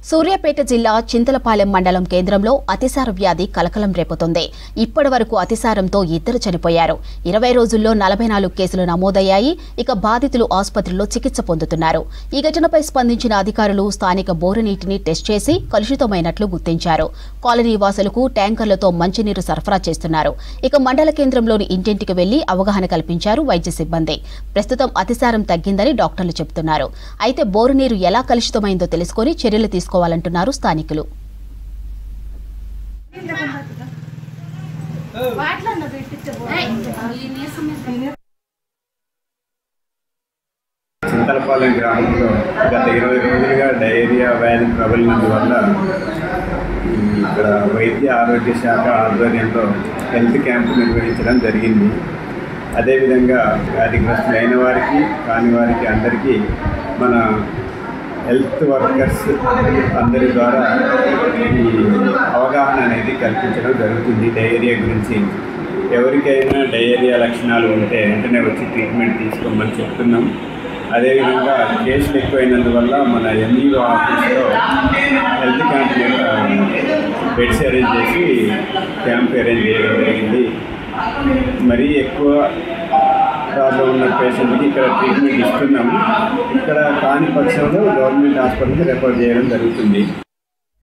సూర్యాపేట జిల్లా చింతలపాలెం మండలం కేంద్రంలో అతిసార వ్యాధి కలకలం రేపుతోంది ఇప్పటి వరకు అతిసారంతో ఇద్దరు చనిపోయారు ఇరవై రోజుల్లో నలభై నాలుగు కేసులు నమోదయ్యాయి ఇక బాధితులు ఆసుపత్రిలో చికిత్స పొందుతున్నారు ఈ ఘటనపై స్పందించిన అధికారులు స్థానిక బోరు నీటిని టెస్ట్ చేసి కలుషితమైనట్లు గుర్తించారు కాలనీ వాసులకు ట్యాంకర్లతో మంచినీరు సరఫరా చేస్తున్నారు ఇక మండల కేంద్రంలోని ఇంటింటికి వెళ్లి అవగాహన కల్పించారు వైద్య సిబ్బంది ప్రస్తుతం అతిసారం తగ్గిందని డాక్టర్లు చెబుతున్నారు అయితే బోరు నీరు ఎలా కలుషితమైందో తెలుసుకొని చర్యలు తీసుకోవాలంటున్నారు స్థానికులు చింతలపాలెం గ్రామంలో గత ఇరవై రోజులుగా డయేరియా వ్యాధి ప్రబలినందువల్ల ఈ ఇక్కడ వైద్య ఆరోగ్య శాఖ ఆధ్వర్యంలో హెల్త్ క్యాంపు నిర్వహించడం జరిగింది అదేవిధంగా వ్యాధిగ్రస్తులైన వారికి కాని వారికి అందరికీ మన హెల్త్ వర్కర్స్ అందరి ద్వారా ఈ అవగాహన అనేది కల్పించడం జరుగుతుంది డయేరియా గురించి ఎవరికైనా డయేరియా లక్షణాలు ఉంటే వెంటనే వచ్చి ట్రీట్మెంట్ తీసుకోమని చెప్తున్నాం అదేవిధంగా కేసులు ఎక్కువైనందువల్ల మన ఎంఈఓ ఆఫీస్లో హెల్త్ క్యాంప్ బెడ్స్ అరేంజ్ చేసి క్యాంప్ అరేంజ్ చేయడం జరిగింది మరీ ఎక్కువ ప్రాబ్లం ఉన్న పేషెంట్కి ఇక్కడ ట్రీట్మెంట్ ఇస్తున్నాము ఇక్కడ కాని పక్షంలో గవర్నమెంట్ హాస్పిటల్కి రెఫర్ చేయడం జరుగుతుంది